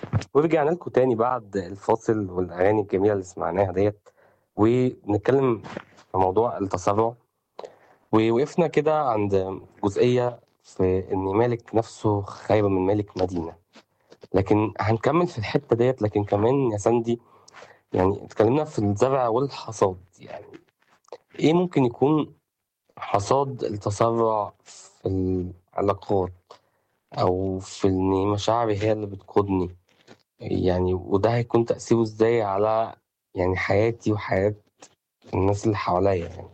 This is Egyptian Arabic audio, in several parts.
ورجعنا لكم تاني بعد الفاصل والأغاني الجميلة اللي سمعناها ديت ونتكلم في موضوع التسرع ووقفنا كده عند جزئية في إن مالك نفسه خير من مالك مدينة لكن هنكمل في الحتة ديت لكن كمان يا سندي يعني اتكلمنا في الزرع والحصاد يعني إيه ممكن يكون حصاد التسرع في العلاقات أو في إن مشاعري هي اللي بتقودني يعني وده هيكون تأثيره إزاي على يعني حياتي وحياة الناس اللي حواليا يعني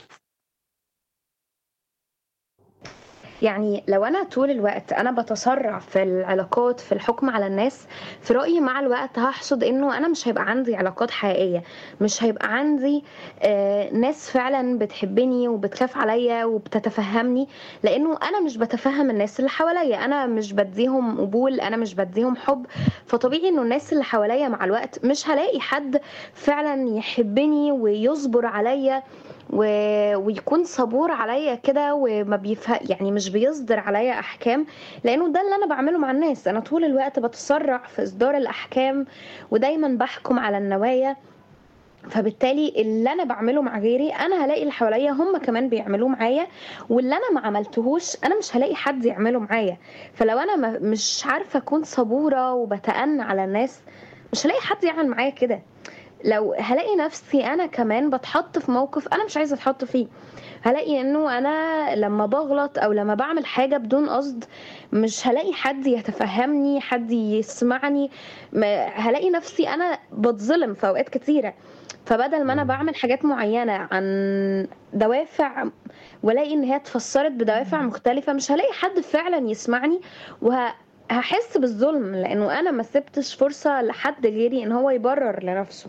يعني لو أنا طول الوقت أنا بتسرع في العلاقات في الحكم على الناس في رأيي مع الوقت هحصد إنه أنا مش هيبقى عندي علاقات حقيقية مش هيبقى عندي آه، ناس فعلا بتحبني وبتخاف عليا وبتتفهمني لأنه أنا مش بتفهم الناس اللي حواليا أنا مش بديهم قبول أنا مش بديهم حب فطبيعي إنه الناس اللي حواليا مع الوقت مش هلاقي حد فعلا يحبني ويصبر عليا و... ويكون صبور عليا كده وما بيفهم يعني مش بيصدر عليا احكام لانه ده اللي انا بعمله مع الناس انا طول الوقت بتسرع في اصدار الاحكام ودايما بحكم على النوايا فبالتالي اللي انا بعمله مع غيري انا هلاقي اللي حواليا هم كمان بيعملوه معايا واللي انا ما عملتهوش انا مش هلاقي حد يعمله معايا فلو انا ما- مش عارفه اكون صبوره وبتأنى على الناس مش هلاقي حد يعمل معايا كده لو هلاقي نفسي انا كمان بتحط في موقف انا مش عايزه اتحط فيه هلاقي انه انا لما بغلط او لما بعمل حاجه بدون قصد مش هلاقي حد يتفهمني حد يسمعني ما- هلاقي نفسي انا بتظلم في اوقات كتيره فبدل ما انا بعمل حاجات معينه عن دوافع والاقي ان هي اتفسرت بدوافع مختلفه مش هلاقي حد فعلا يسمعني وهحس بالظلم لانه انا ما سبتش فرصه لحد غيري ان هو يبرر لنفسه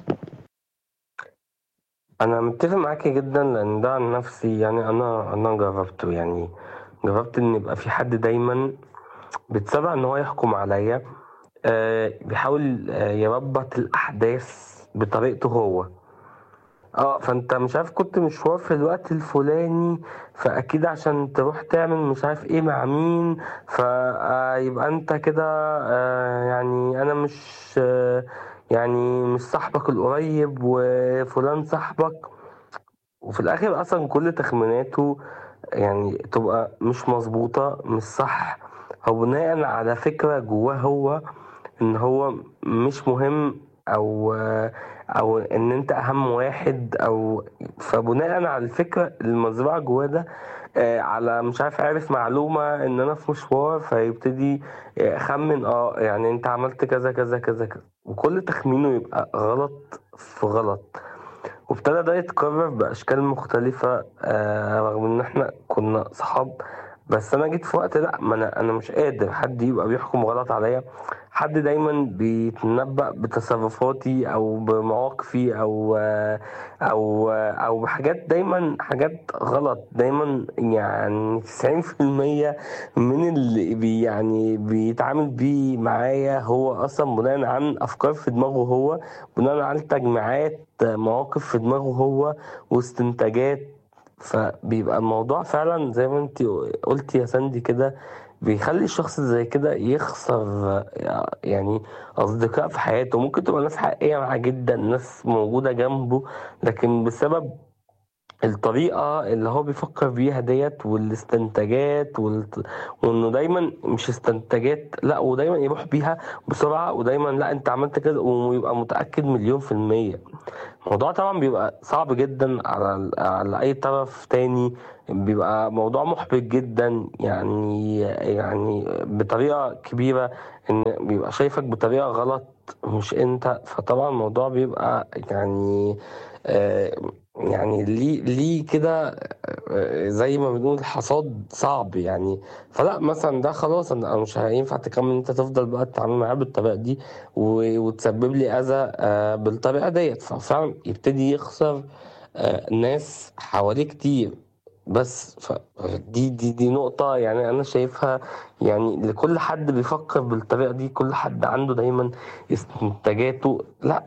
أنا متفق معاكي جدا لأن ده عن نفسي يعني أنا أنا جربته يعني جربت إن يبقى في حد دايما بيتسرع إن هو يحكم عليا آه بيحاول آه يربط الأحداث بطريقته هو اه فانت مش عارف كنت مشوار في الوقت الفلاني فاكيد عشان تروح تعمل مش عارف ايه مع مين فيبقى انت كده آه يعني انا مش آه يعني مش صاحبك القريب وفلان صاحبك وفي الاخر اصلا كل تخميناته يعني تبقى مش مظبوطة مش صح او بناء على فكرة جواه هو ان هو مش مهم او او ان انت اهم واحد او فبناء على الفكرة المزروعة جواه ده آه، على مش عارف عارف معلومة ان انا في مشوار فيبتدي يخمن اه يعني انت عملت كذا كذا كذا كذا وكل تخمينه يبقى غلط في غلط وابتدى ده يتكرر بأشكال مختلفة آه رغم إن إحنا كنا صحاب بس أنا جيت في وقت لأ ما أنا أنا مش قادر حد يبقى بيحكم غلط عليا حد دايما بيتنبأ بتصرفاتي أو بمواقفي أو آه أو آه أو بحاجات دايما حاجات غلط دايما يعني تسعين في المية من اللي بي يعني بيتعامل بيه معايا هو أصلا بناء عن أفكار في دماغه هو بناء على تجميعات مواقف في دماغه هو واستنتاجات فبيبقى الموضوع فعلا زي ما انت قلتي يا سندي كده بيخلي الشخص زي كده يخسر يعني أصدقاء في حياته ممكن تبقى ناس حقيقية معاه جدا ناس موجودة جنبه لكن بسبب الطريقة اللي هو بيفكر بيها ديت والاستنتاجات والت... وانه دايما مش استنتاجات لا ودايما يروح بيها بسرعة ودايما لا انت عملت كده ويبقى متأكد مليون في المية الموضوع طبعا بيبقى صعب جدا على على اي طرف تاني بيبقى موضوع محبط جدا يعني يعني بطريقة كبيرة ان بيبقى شايفك بطريقة غلط مش انت فطبعا الموضوع بيبقى يعني آه يعني ليه ليه كده آه، زي ما بنقول حصاد صعب يعني فلا مثلا ده خلاص انا مش هينفع تكمل انت تفضل بقى تتعامل معاه بالطريقه دي و- وتسبب لي اذى آه، بالطريقه ديت ففعلا يبتدي يخسر آه، ناس حواليه كتير بس ف- دي دي دي نقطة يعني أنا شايفها يعني لكل حد بيفكر بالطريقة دي كل حد عنده دايما استنتاجاته لا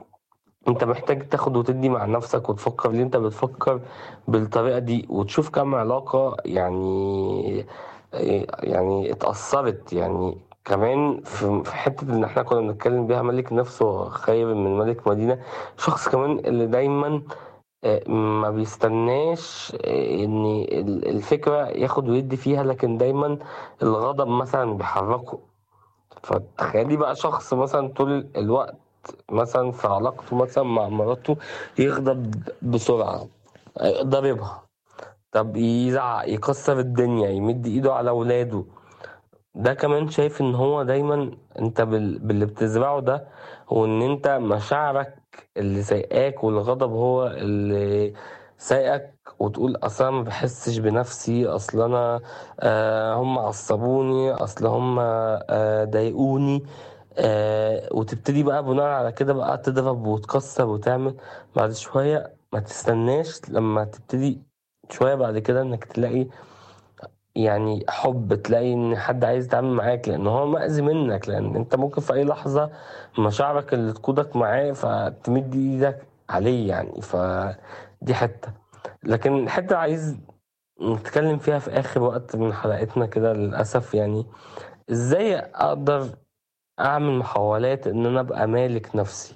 انت محتاج تاخد وتدي مع نفسك وتفكر ليه انت بتفكر بالطريقة دي وتشوف كم علاقة يعني يعني اتأثرت يعني كمان في في حتة إن إحنا كنا بنتكلم بيها ملك نفسه خير من ملك مدينة شخص كمان اللي دايما آه، ما بيستناش آه، إن ال- الفكرة ياخد ويدي فيها لكن دايما الغضب مثلا بيحركه فتخيلي بقى شخص مثلا طول الوقت مثلا في علاقته مثلا مع مراته يغضب بسرعة آه، ضربها طب يزعق يكسر الدنيا يمد ايده على ولاده ده كمان شايف ان هو دايما انت بال... باللي بتزرعه ده هو ان انت مشاعرك اللي سايقاك والغضب هو اللي سايقك وتقول اصلا ما بحسش بنفسي اصل انا آه هم عصبوني اصل هم آه ضايقوني آه وتبتدي بقى بناء على كده بقى تضرب وتكسر وتعمل بعد شوية ما تستناش لما تبتدي شوية بعد كده انك تلاقي يعني حب تلاقي ان حد عايز يتعامل معاك لان هو مأذي منك لان انت ممكن في اي لحظة مشاعرك اللي تقودك معاه فتمد ايدك عليه يعني فدي حتة لكن الحتة عايز نتكلم فيها في اخر وقت من حلقتنا كده للأسف يعني ازاي اقدر اعمل محاولات ان انا ابقى مالك نفسي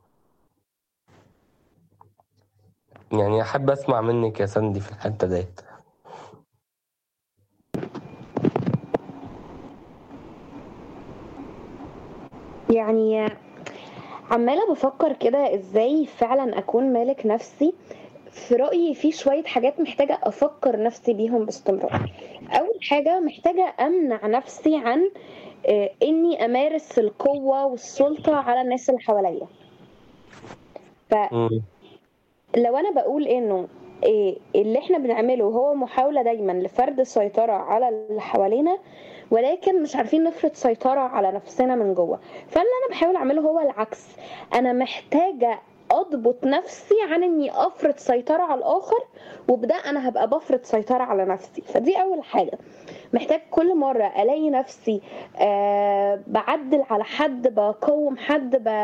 يعني احب اسمع منك يا سندي في الحتة ديت يعني عمالة بفكر كده ازاي فعلا اكون مالك نفسي في رأيي في شوية حاجات محتاجة افكر نفسي بيهم باستمرار اول حاجة محتاجة امنع نفسي عن آه، اني امارس القوة والسلطة على الناس اللي حواليا مم. فلو انا بقول انه إيه اللي احنا بنعمله هو محاولة دايما لفرض السيطرة على اللي حوالينا ولكن مش عارفين نفرض سيطرة على نفسنا من جوه فاللي انا بحاول اعمله هو العكس انا محتاجة اضبط نفسي عن اني افرض سيطرة على الاخر وبده انا هبقى بفرض سيطرة على نفسي فدي اول حاجة محتاج كل مرة الاقي نفسي آه بعدل على حد بقوم حد ب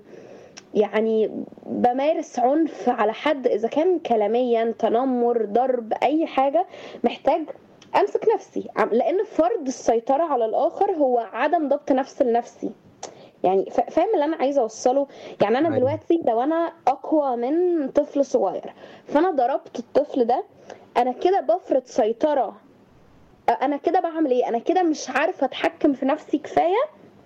يعني بمارس عنف على حد اذا كان كلاميا تنمر ضرب اي حاجه محتاج امسك نفسي عم- لان فرض السيطره على الاخر هو عدم ضبط نفس لنفسي يعني فا- فاهم اللي انا عايزه اوصله يعني انا أيوة. دلوقتي لو انا اقوى من طفل صغير فانا ضربت الطفل ده انا كده بفرض سيطره انا كده بعمل ايه انا كده مش عارفه اتحكم في نفسي كفايه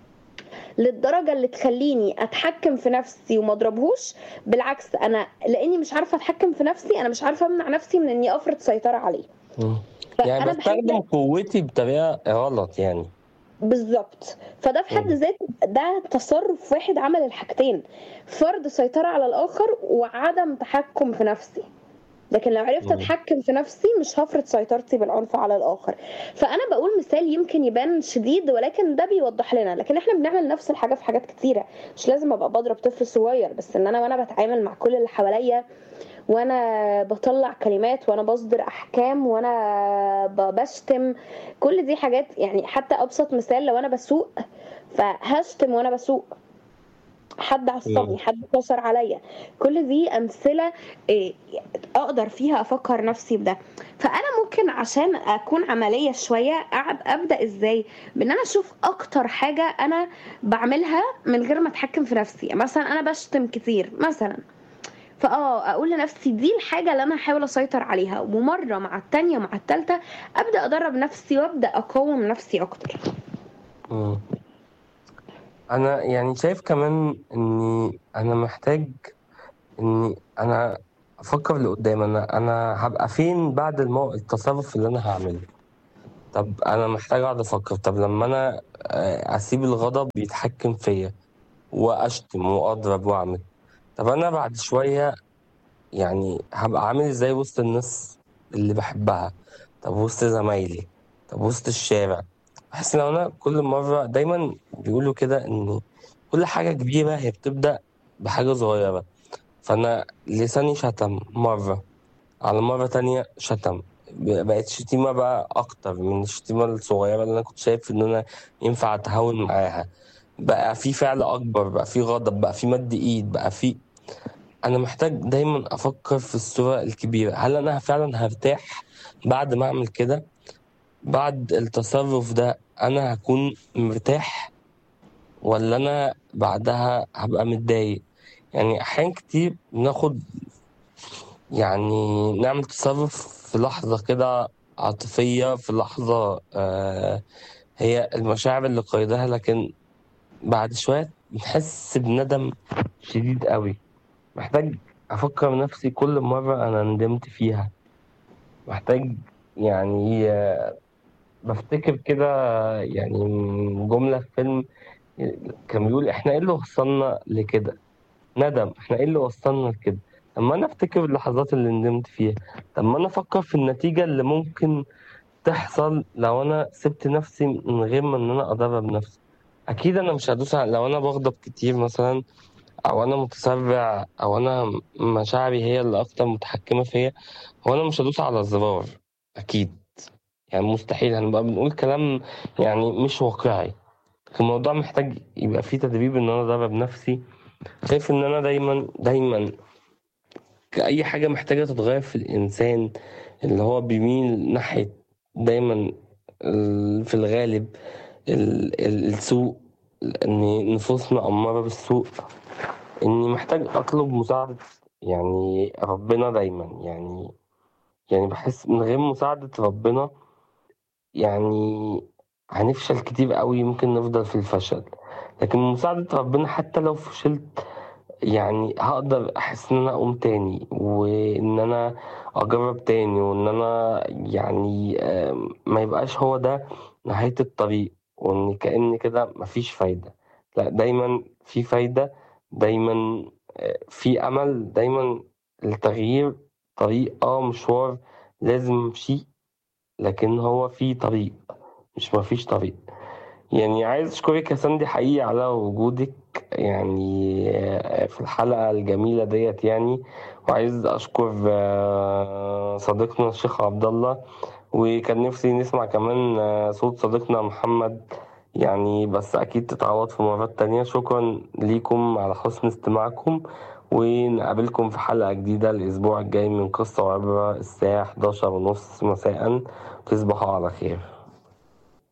للدرجه اللي تخليني اتحكم في نفسي وما اضربهوش بالعكس انا لاني مش عارفه اتحكم في نفسي انا مش عارفه امنع نفسي من اني افرض سيطره عليه مم. فانا يعني بستخدم بحب قوتي بطريقة غلط يعني بالظبط فده في حد مم. ذاته ده تصرف واحد عمل الحاجتين فرض سيطره على الاخر وعدم تحكم في نفسي لكن لو عرفت مم. اتحكم في نفسي مش هفرض سيطرتي بالعنف على الاخر فانا بقول مثال يمكن يبان شديد ولكن ده بيوضح لنا لكن احنا بنعمل نفس الحاجه في حاجات كتيره مش لازم ابقى بضرب طفل صغير بس ان انا وانا بتعامل مع كل اللي حواليا وانا بطلع كلمات وانا بصدر احكام وانا ب- بشتم كل دي حاجات يعني حتى ابسط مثال لو انا بسوق فهشتم وانا بسوق حد عصبني مم. حد كسر عليا كل دي امثله إيه، اقدر فيها افكر نفسي بده فانا ممكن عشان اكون عمليه شويه أعب- ابدا ازاي بان انا اشوف اكتر حاجه انا بعملها من غير ما اتحكم في نفسي مثلا انا بشتم كتير مثلا فاه اقول لنفسي دي الحاجه اللي انا هحاول اسيطر عليها ومره مع التانية مع التالتة ابدا ادرب نفسي وابدا اقوم نفسي اكتر مم. انا يعني شايف كمان اني انا محتاج اني انا افكر لقدام انا انا هبقى فين بعد المو... التصرف اللي انا هعمله طب انا محتاج اقعد افكر طب لما انا آه، اسيب الغضب يتحكم فيا واشتم واضرب واعمل طب انا بعد شوية يعني هبقى عامل ازاي وسط الناس اللي بحبها طب وسط زمايلي طب وسط الشارع بحس لو انا كل مرة دايما بيقولوا كده ان كل حاجة كبيرة هي بتبدأ بحاجة صغيرة فانا لساني شتم مرة على مرة تانية شتم ب- بقت شتيمة بقى أكتر من الشتيمة الصغيرة اللي أنا كنت شايف إن أنا ينفع أتهاون معاها بقى في فعل أكبر بقى في غضب بقى في مد إيد بقى في أنا محتاج دايما أفكر في الصورة الكبيرة هل أنا فعلا هرتاح بعد ما أعمل كده بعد التصرف ده انا هكون مرتاح ولا انا بعدها هبقى متضايق يعني احيان كتير بناخد يعني نعمل تصرف في لحظة كده عاطفية في لحظة آه هي المشاعر اللي قيدها لكن بعد شوية بنحس بندم شديد قوي محتاج أفكر نفسي كل مرة أنا ندمت فيها محتاج يعني آه، بفتكر كده يعني جملة في فيلم كان بيقول إحنا إيه اللي وصلنا لكده ندم إحنا إيه اللي وصلنا لكده لما أنا أفتكر اللحظات اللي ندمت فيها لما أنا أفكر في النتيجة اللي ممكن تحصل لو أنا سبت نفسي من غير ما إن أنا أدرب نفسي أكيد أنا مش هدوس على لو أنا بغضب كتير مثلا او انا متسرع او انا مشاعري هي اللي اكتر متحكمة فيا هو انا مش هدوس على الزرار اكيد يعني مستحيل هنبقى بنقول كلام يعني مش واقعي الموضوع محتاج يبقى فيه تدريب ان انا ادرب نفسي شايف ان انا دايما دايما اي حاجة محتاجة تتغير في الانسان اللي هو بيميل ناحية دايما ال- في الغالب ال- ال- السوء ان نفوسنا امارة بالسوء اني محتاج اطلب مساعدة يعني ربنا دايما يعني يعني بحس من غير مساعدة ربنا يعني هنفشل كتير قوي ممكن نفضل في الفشل لكن مساعدة ربنا حتى لو فشلت يعني هقدر احس ان انا اقوم تاني وان انا اجرب تاني وان انا يعني آم، ما يبقاش هو ده نهاية الطريق وان كأن كده مفيش فايدة لا دايما في فايدة دايما آه، في امل دايما التغيير طريق اه مشوار لازم امشيه لكن هو في طريق مش مفيش طريق يعني عايز أشكرك يا ساندي حقيقي على وجودك يعني آه، في الحلقة الجميلة ديت يعني وعايز أشكر آه، صديقنا الشيخ عبد الله وكان نفسي نسمع كمان آه، صوت صديقنا محمد يعني بس أكيد تتعوض في مرات تانية شكرا ليكم على حسن استماعكم ونقابلكم في حلقة جديدة الأسبوع الجاي من قصة وعبرة الساعة 11 ونص مساء تصبحوا على خير